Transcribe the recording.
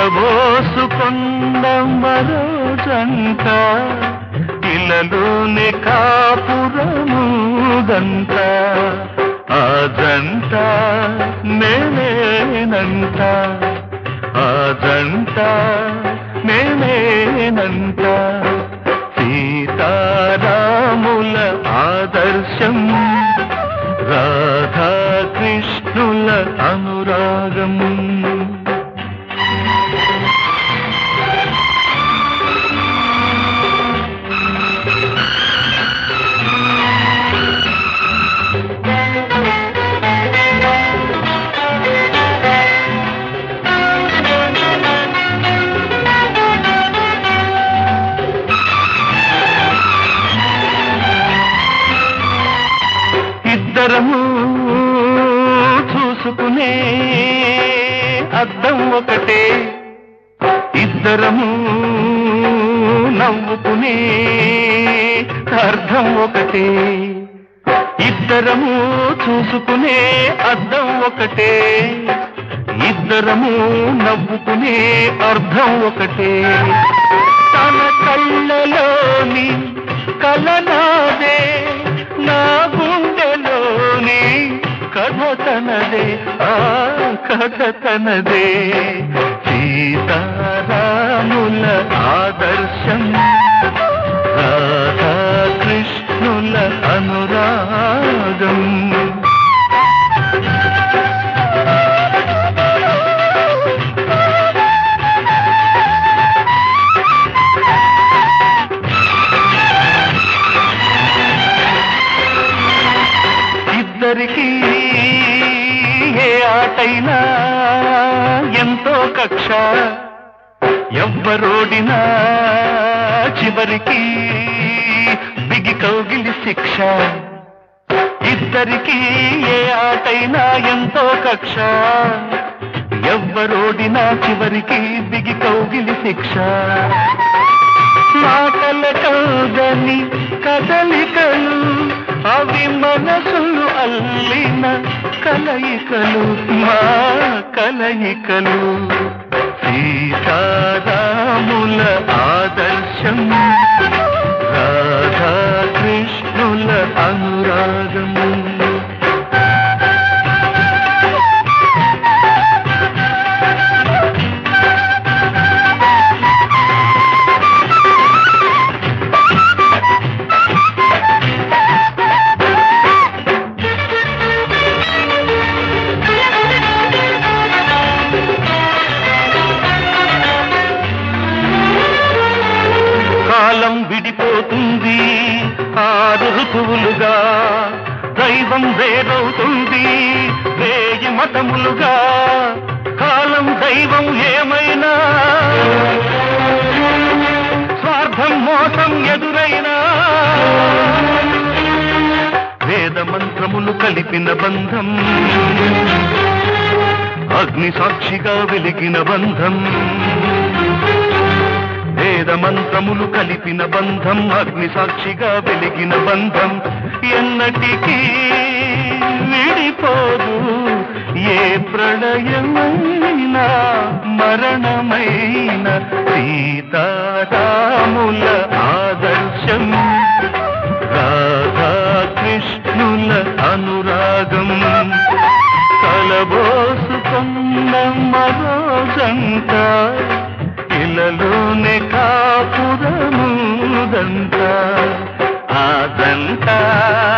కలబోసుకొండ మరో జంట ఇలలోని కాపురముదంట ఆ జంట నేనేనంట ఆ జంట నేనేనంట సీతారాముల ఆదర్శం రాధా కృష్ణుల అనురాగం ఇద్దరము చూసుకునే అద్దం ఒకటే ఇద్దరము నవ్వుకునే అర్థం ఒకటే ఇద్దరము చూసుకునే అద్దం ఒకటే ఇద్దరము నవ్వుకునే అర్థం ఒకటే తన కళ్ళలోని కలనాదే నా గుండెలోని కథ తనదే ఆ కథ తనదే సీతారాముల ఆదర్శం రాధా కృష్ణుల అనురాగం ఇద్దరికి ఏ ఆటైనా ఎంతో కక్ష ఎవ్వరోడినా చివరికి బిగి కౌగిలి శిక్ష ఇద్దరికి ఏ ఆటైనా ఎంతో కక్ష ఎవ్వరోడినా చివరికి బిగి కౌగిలి శిక్ష మాటల కౌగని కదలికలు అవి మనసులు అల్లిన కలయికలు మా కలయికలు సీతారాముల ఆదర్శం రాధా కృష్ణుల అనురాగం కాలం విడిపోతుంది ఆరు ఋతువులుగా దైవం వేరవుతుంది వేయి మతములుగా కాలం దైవం ఏమైనా స్వార్థం మోసం ఎదురైనా వేద మంత్రములు కలిపిన బంధం అగ్ని సాక్షిగా వెలిగిన బంధం వేద మంత్రములు కలిపిన బంధం అగ్ని సాక్షిగా వెలిగిన బంధం ఎన్నటికీ విడిపోదు ఏ ప్రళయమైనా మరణమైన సీతారాముల ఆదర్శం రాధా కృష్ణుల అనురాగం కలబోసుకున్న మరో జంట ఇలలోనే కాపురముదంట ఆ జంట